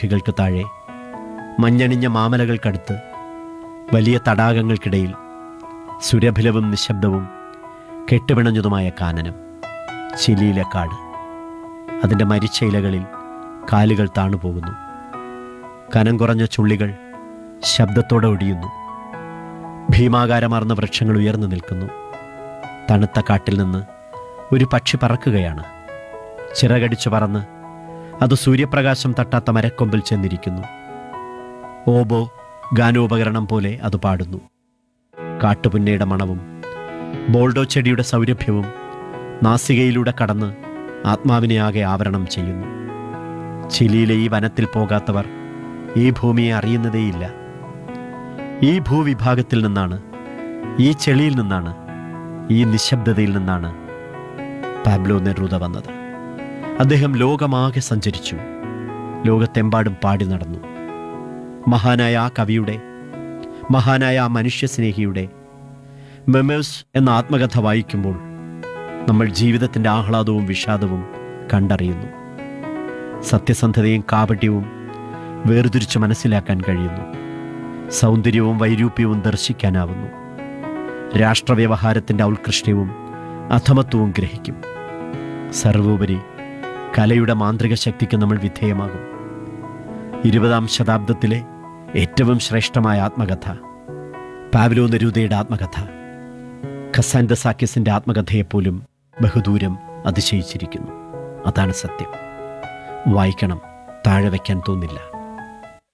ശിഖികൾക്ക് താഴെ മഞ്ഞണിഞ്ഞ മാമലകൾക്കടുത്ത് വലിയ തടാകങ്ങൾക്കിടയിൽ സുരഭിലവും നിശബ്ദവും കെട്ടുപിണഞ്ഞതുമായ കാനനം ചിലിയിലെ കാട് അതിൻ്റെ മരിച്ച ഇലകളിൽ കാലുകൾ താണുപോകുന്നു കനം കുറഞ്ഞ ചുള്ളികൾ ശബ്ദത്തോടെ ഒടിയുന്നു ഭീമാകാരമാർന്ന വൃക്ഷങ്ങൾ ഉയർന്നു നിൽക്കുന്നു തണുത്ത കാട്ടിൽ നിന്ന് ഒരു പക്ഷി പറക്കുകയാണ് ചിറകടിച്ചു പറന്ന് അത് സൂര്യപ്രകാശം തട്ടാത്ത മരക്കൊമ്പിൽ ചെന്നിരിക്കുന്നു ഓബോ ഗാനോപകരണം പോലെ അത് പാടുന്നു കാട്ടുപുന്നയുടെ മണവും ബോൾഡോ ചെടിയുടെ സൗരഭ്യവും നാസികയിലൂടെ കടന്ന് ആത്മാവിനെ ആകെ ആവരണം ചെയ്യുന്നു ചിലിയിലെ ഈ വനത്തിൽ പോകാത്തവർ ഈ ഭൂമിയെ അറിയുന്നതേയില്ല ഈ ഭൂവിഭാഗത്തിൽ നിന്നാണ് ഈ ചെളിയിൽ നിന്നാണ് ഈ നിശബ്ദതയിൽ നിന്നാണ് പാബ്ലോ നെറൂദ വന്നത് അദ്ദേഹം ലോകമാകെ സഞ്ചരിച്ചു ലോകത്തെമ്പാടും പാടി നടന്നു മഹാനായ ആ കവിയുടെ മഹാനായ ആ മനുഷ്യസ്നേഹിയുടെ മെമേഴ്സ് എന്ന ആത്മകഥ വായിക്കുമ്പോൾ നമ്മൾ ജീവിതത്തിൻ്റെ ആഹ്ലാദവും വിഷാദവും കണ്ടറിയുന്നു സത്യസന്ധതയും കാപട്യവും വേർതിരിച്ച് മനസ്സിലാക്കാൻ കഴിയുന്നു സൗന്ദര്യവും വൈരൂപ്യവും ദർശിക്കാനാവുന്നു രാഷ്ട്രവ്യവഹാരത്തിൻ്റെ ഔത്കൃഷ്ടവും അധമത്വവും ഗ്രഹിക്കും സർവോപരി കലയുടെ മാന്ത്രിക ശക്തിക്ക് നമ്മൾ വിധേയമാകും ഇരുപതാം ശതാബ്ദത്തിലെ ഏറ്റവും ശ്രേഷ്ഠമായ ആത്മകഥ പാവ്ലോ നെരൂദയുടെ ആത്മകഥ ഖസാൻദസാക്കിസിൻ്റെ ആത്മകഥയെപ്പോലും ബഹുദൂരം അതിശയിച്ചിരിക്കുന്നു അതാണ് സത്യം വായിക്കണം താഴെ വയ്ക്കാൻ തോന്നില്ല